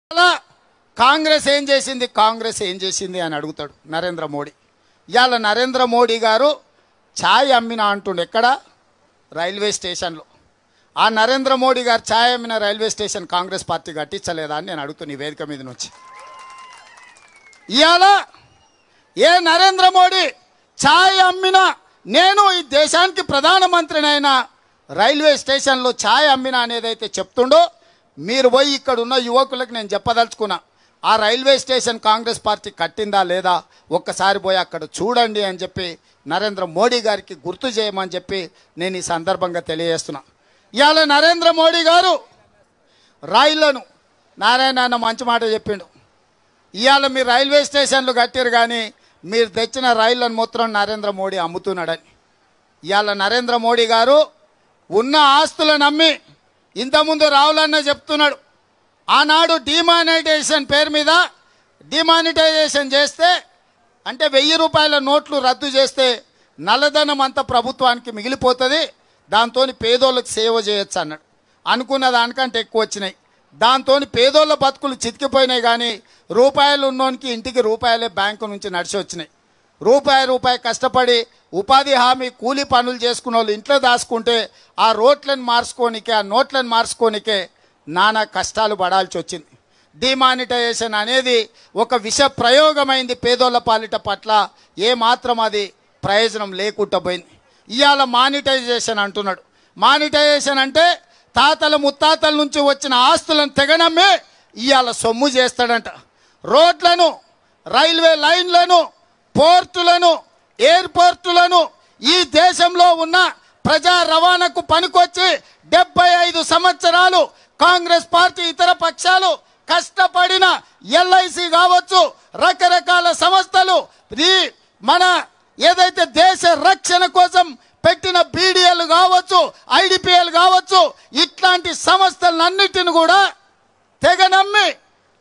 అలా కాంగ్రెస్ ఏం చేసింది కాంగ్రెస్ ఏం చేసింది అని అడుగుతాడు నరేంద్ర మోడీ ఇవాళ నరేంద్ర మోడీ గారు ఛాయ్ అమ్మిన అంటుండు ఎక్కడ రైల్వే స్టేషన్లో ఆ నరేంద్ర మోడీ గారు ఛాయ్ అమ్మిన రైల్వే స్టేషన్ కాంగ్రెస్ పార్టీ కట్టించలేదా అని నేను అడుగుతున్నా ఈ వేదిక మీద నుంచి ఇవాళ ఏ నరేంద్ర మోడీ ఛాయ్ అమ్మిన నేను ఈ దేశానికి ప్రధానమంత్రినైనా రైల్వే స్టేషన్లో ఛాయ్ అమ్మిన అనేదైతే చెప్తుండో మీరు పోయి ఇక్కడ ఉన్న యువకులకు నేను చెప్పదలుచుకున్నా ఆ రైల్వే స్టేషన్ కాంగ్రెస్ పార్టీ కట్టిందా లేదా ఒక్కసారి పోయి అక్కడ చూడండి అని చెప్పి నరేంద్ర మోడీ గారికి గుర్తు చేయమని చెప్పి నేను ఈ సందర్భంగా తెలియజేస్తున్నా ఇవాళ నరేంద్ర మోడీ గారు రైళ్లను నారాయణ అన్న మంచి మాట చెప్పిండు ఇవాళ మీరు రైల్వే స్టేషన్లు కట్టారు కానీ మీరు తెచ్చిన రైళ్లను మొత్తం నరేంద్ర మోడీ అమ్ముతున్నాడని ఇవాళ నరేంద్ర మోడీ గారు ఉన్న ఆస్తులను అమ్మి ఇంతకుముందు రావులన్న చెప్తున్నాడు ఆనాడు డిమానిటైజేషన్ పేరు మీద డిమానిటైజేషన్ చేస్తే అంటే వెయ్యి రూపాయల నోట్లు రద్దు చేస్తే నల్లధనం అంతా ప్రభుత్వానికి మిగిలిపోతుంది దాంతో పేదోళ్ళకి సేవ చేయొచ్చు అన్నాడు అనుకున్న దానికంటే ఎక్కువ వచ్చినాయి దాంతో పేదోళ్ళ బతుకులు చితికిపోయినాయి కానీ రూపాయలు ఉన్నోనికి ఇంటికి రూపాయలే బ్యాంకు నుంచి నడిచి వచ్చినాయి రూపాయి రూపాయి కష్టపడి ఉపాధి హామీ కూలి పనులు చేసుకున్న వాళ్ళు ఇంట్లో దాచుకుంటే ఆ రోట్లను మార్చుకోనికే ఆ నోట్లను మార్చుకోనికే నానా కష్టాలు పడాల్సి వచ్చింది డిమానిటైజేషన్ అనేది ఒక విష ప్రయోగమైంది పేదోళ్ళ పాలిట పట్ల ఏ మాత్రం అది ప్రయోజనం లేకుండా పోయింది ఇవాళ మానిటైజేషన్ అంటున్నాడు మానిటైజేషన్ అంటే తాతల ముత్తాతల నుంచి వచ్చిన ఆస్తులను తెగనమ్మే ఇవాళ సొమ్ము చేస్తాడంట రోడ్లను రైల్వే లైన్లను పోర్టులను ఎయిర్పోర్టులను ఈ దేశంలో ఉన్న ప్రజా రవాణాకు పనికొచ్చి డెబ్బై ఐదు సంవత్సరాలు కాంగ్రెస్ పార్టీ ఇతర పక్షాలు కష్టపడిన ఎల్ఐసి కావచ్చు రకరకాల సంస్థలు ఈ మన ఏదైతే దేశ రక్షణ కోసం పెట్టిన బీడీఎల్ కావచ్చు ఐడిపిఎల్ కావచ్చు ఇట్లాంటి సంస్థలన్నిటిని కూడా తెగనమ్మి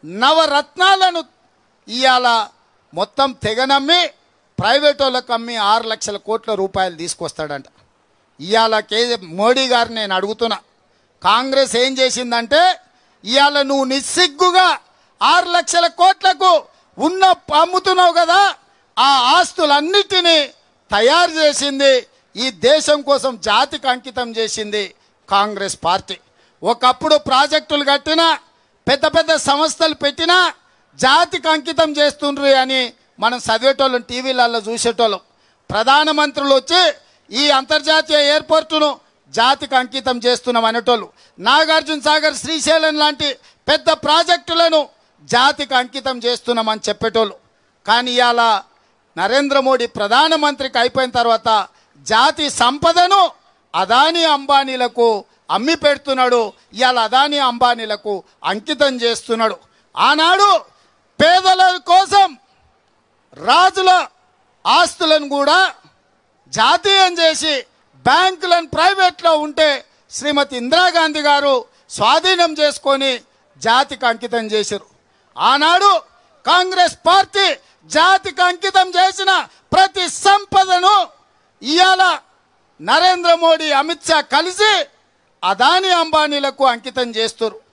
నవరత్నాలను ఇవాళ మొత్తం తెగనమ్మి ప్రైవేట్ వాళ్ళకి అమ్మి ఆరు లక్షల కోట్ల రూపాయలు తీసుకొస్తాడంట ఇవాళ కే మోడీ గారు నేను అడుగుతున్నా కాంగ్రెస్ ఏం చేసిందంటే ఇవాళ నువ్వు నిస్సిగ్గుగా ఆరు లక్షల కోట్లకు ఉన్న అమ్ముతున్నావు కదా ఆ ఆస్తులన్నిటినీ తయారు చేసింది ఈ దేశం కోసం జాతికి అంకితం చేసింది కాంగ్రెస్ పార్టీ ఒకప్పుడు ప్రాజెక్టులు కట్టినా పెద్ద పెద్ద సంస్థలు పెట్టినా జాతికి అంకితం చేస్తుండ్రు అని మనం చదివేటోళ్ళం టీవీలలో చూసేటోళ్ళం ప్రధానమంత్రులు వచ్చి ఈ అంతర్జాతీయ ఎయిర్పోర్టును జాతికి అంకితం చేస్తున్నాం అనేటోళ్ళు నాగార్జున సాగర్ శ్రీశైలం లాంటి పెద్ద ప్రాజెక్టులను జాతికి అంకితం చేస్తున్నామని చెప్పేటోళ్ళు కానీ ఇవాళ నరేంద్ర మోడీ ప్రధానమంత్రికి అయిపోయిన తర్వాత జాతి సంపదను అదానీ అంబానీలకు అమ్మి పెడుతున్నాడు ఇవాళ అదానీ అంబానీలకు అంకితం చేస్తున్నాడు ఆనాడు పేదల కోసం రాజుల ఆస్తులను కూడా జాతీయం చేసి బ్యాంకులను ప్రైవేట్లో ఉంటే శ్రీమతి ఇందిరాగాంధీ గారు స్వాధీనం చేసుకొని జాతికి అంకితం చేశారు ఆనాడు కాంగ్రెస్ పార్టీ జాతికి అంకితం చేసిన ప్రతి సంపదను ఇవాళ నరేంద్ర మోడీ అమిత్ షా కలిసి అదాని అంబానీలకు అంకితం చేస్తారు